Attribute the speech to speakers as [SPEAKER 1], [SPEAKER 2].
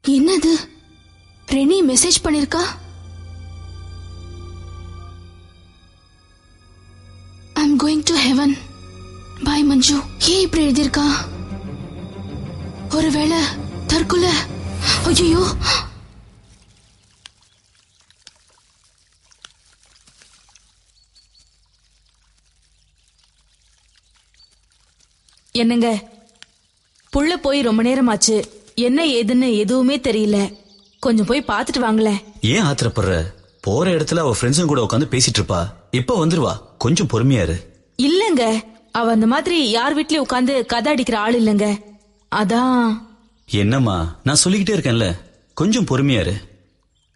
[SPEAKER 1] என்னது ரெனி மெசேஜ் பண்ணிருக்கா I'm going to heaven bye Manju ஏன் இப்படி எழுதியிருக்கா ஒருவேளை தற்கொலை ஐயோ
[SPEAKER 2] என்னங்க புள்ள போய் ரொம்ப நேரமாச்சு என்ன ஏதுன்னு எதுவுமே தெரியல கொஞ்சம் போய் பார்த்துட்டு வாங்களேன்
[SPEAKER 3] ஏன் ஆத்திரப்படுற போற இடத்துல அவ ஃப்ரெண்ட்ஸும் கூட உட்காந்து பேசிட்டு இருப்பா இப்ப வந்துருவா கொஞ்சம் பொறுமையா இரு
[SPEAKER 2] இல்லங்க அவ அந்த மாதிரி யார் வீட்லயும் உட்காந்து கதை அடிக்கிற ஆள் இல்லங்க அதான்
[SPEAKER 3] என்னம்மா நான் சொல்லிக்கிட்டே இருக்கேன்ல கொஞ்சம் பொறுமையா இரு